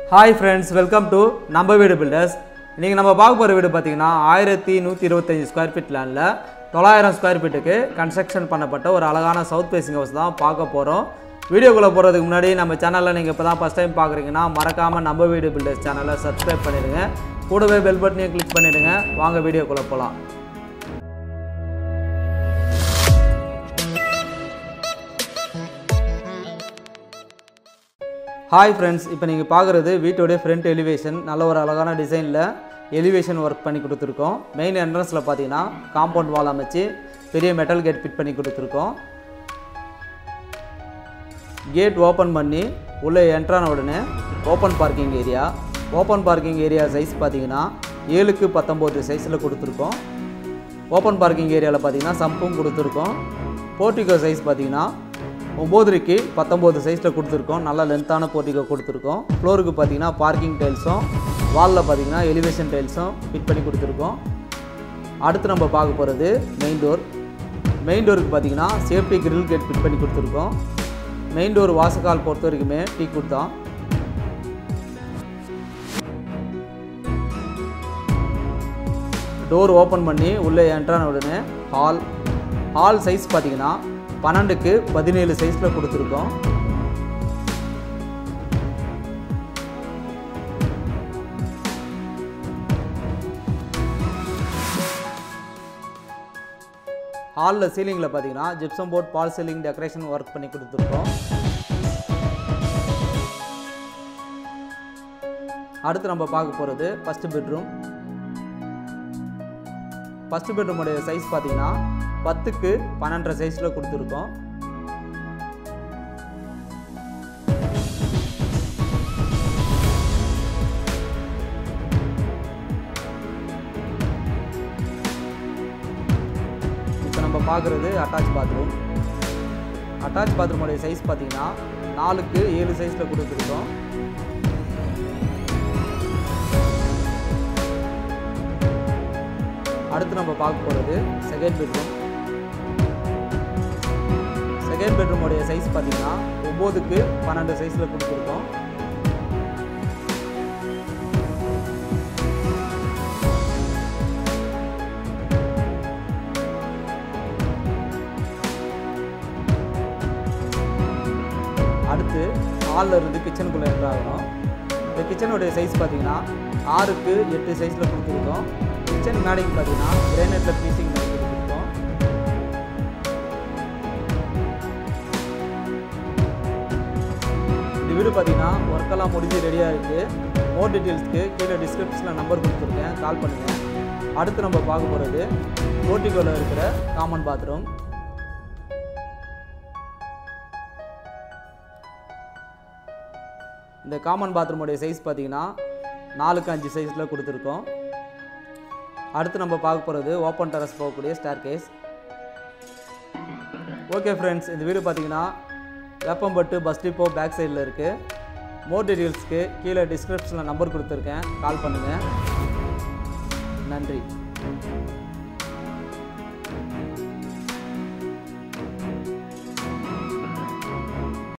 hi friends welcome to நம்ம வீடு filters இன்றைக்கி நம்ம பார்க்க போகிற வீடு பார்த்தீங்கன்னா ஆயிரத்தி நூற்றி இருபத்தஞ்சி ஸ்கொயர் ஃபீட் லேண்டில் தொள்ளாயிரம் ஸ்கொயர் ஃபீட்டுக்கு கன்ஸ்ட்ரக்ஷன் பண்ணப்பட்ட ஒரு அழகான சவுத் ஃபேசிங் ஹவுஸ் தான் பார்க்க போகிறோம் வீடியோக்குள்ளே போகிறதுக்கு முன்னாடி நம்ம சேனலில் நீங்கள் இப்போ தான் ஃபஸ்ட் டைம் பார்க்குறீங்கன்னா மறக்காமல் நம்ம வீடு பில்டர்ஸ் சேனலை சப்ஸ்கிரைப் பண்ணிடுங்க கூடவே பெல் பட்டனையும் கிளிக் பண்ணிடுங்க வாங்க வீடியோக்குள்ளே போகலாம் ஹாய் ஃப்ரெண்ட்ஸ் இப்போ நீங்கள் பார்க்குறது வீட்டோடைய ஃப்ரண்ட் எலிவேஷன் நல்ல ஒரு அழகான டிசைனில் எலிவேஷன் ஒர்க் பண்ணி கொடுத்துருக்கோம் மெயின் என்ட்ரன்ஸில் பார்த்தீங்கன்னா காம்பவுண்ட் வால் அமைச்சு பெரிய மெட்டல் கேட் ஃபிட் பண்ணி கொடுத்துருக்கோம் கேட் ஓப்பன் பண்ணி உள்ளே என்ட்ரான உடனே open parking area open parking area size பார்த்தீங்கன்னா ஏழுக்கு பத்தொம்போது சைஸில் கொடுத்துருக்கோம் ஓப்பன் பார்க்கிங் ஏரியாவில் பார்த்தீங்கன்னா சம்பும் கொடுத்துருக்கோம் போர்ட்டிகோ சைஸ் பார்த்தீங்கன்னா ஒம்போதரைக்கு பத்தொம்போது சைஸில் கொடுத்துருக்கோம் நல்ல லென்த்தான போர்ட்டிகோ கொடுத்துருக்கோம் ஃப்ளோருக்கு பார்த்தீங்கன்னா பார்க்கிங் டைல்ஸும் வாலில் பார்த்தீங்கன்னா எலிவேஷன் டைல்ஸும் ஃபிட் பண்ணி கொடுத்துருக்கோம் அடுத்து நம்ம பார்க்க போகிறது மெயின் டோர் மெயின் டோருக்கு பார்த்தீங்கன்னா சேஃப்டி கிரில் கேட் ஃபிட் பண்ணி கொடுத்துருக்கோம் மெயின் டோர் வாசக்கால் பொறுத்த வரைக்குமே டீ தான் டோர் ஓப்பன் பண்ணி உள்ளே என்ட்ரான உடனே ஹால் ஹால் சைஸ் பார்த்தீங்கன்னா பன்னெண்டுக்கு பதினேழு சைஸில் கொடுத்துருக்கோம் ஹாலில் சீலிங்கில் பார்த்தீங்கன்னா gypsum board false ceiling decoration work பண்ணி கொடுத்துருக்கோம் அடுத்து நம்ம பார்க்க போகிறது ஃபஸ்ட்டு பெட்ரூம் ஃபஸ்ட்டு பெட்ரூமோடைய சைஸ் பார்த்தீங்கன்னா பத்துக்கு பன்னெண்டரை சைஸில் கொடுத்துருக்கோம் இப்போ நம்ம பார்க்குறது அட்டாச் பாத்ரூம் அட்டாச் பாத்ரூமோடைய சைஸ் பார்த்தீங்கன்னா நாலுக்கு ஏழு சைஸில் கொடுத்துருக்கோம் அடுத்து நம்ம பார்க்க போகிறது செகண்ட் பெட்ரூம் செகண்ட் பெட்ரூமோடைய சைஸ் பார்த்தீங்கன்னா ஒம்போதுக்கு பன்னெண்டு சைஸில் கொடுத்துருக்கோம் அடுத்து ஹாலில் இருந்து கிச்சனுக்குள்ளே என்ட்ரு ஆகணும் இந்த கிச்சனுடைய சைஸ் பார்த்தீங்கன்னா ஆறுக்கு எட்டு சைஸில் கொடுத்துருக்கோம் கிச்சன் மேடிங் பார்த்தீங்கன்னா கிரானைட்டில் ஃபினிஷிங் பண்ணி கொடுத்துருக்கோம் இந்த வீடு பார்த்தீங்கன்னா ஒர்க்கெல்லாம் முடிஞ்சு ரெடியாக இருக்குது மோர் டீட்டெயில்ஸ்க்கு கீழே டிஸ்கிரிப்ஷனில் நம்பர் கொடுத்துருக்கேன் கால் பண்ணுங்கள் அடுத்து நம்ம பார்க்க போகிறது போர்ட்டிகோவில் இருக்கிற காமன் பாத்ரூம் இந்த காமன் பாத்ரூமுடைய சைஸ் பார்த்தீங்கன்னா நாலுக்கு அஞ்சு சைஸில் கொடுத்துருக்கோம் அடுத்து நம்ம பார்க்க போகிறது ஓப்பன் டெரஸ் போகக்கூடிய ஸ்டார் கேஸ் ஓகே ஃப்ரெண்ட்ஸ் இந்த வீடு பார்த்தீங்கன்னா வேப்பம்பட்டு பஸ் டிப்போ பேக் சைடில் இருக்குது மோர் டீட்டெயில்ஸ்க்கு கீழே டிஸ்கிரிப்ஷனில் நம்பர் கொடுத்துருக்கேன் கால் பண்ணுங்கள் நன்றி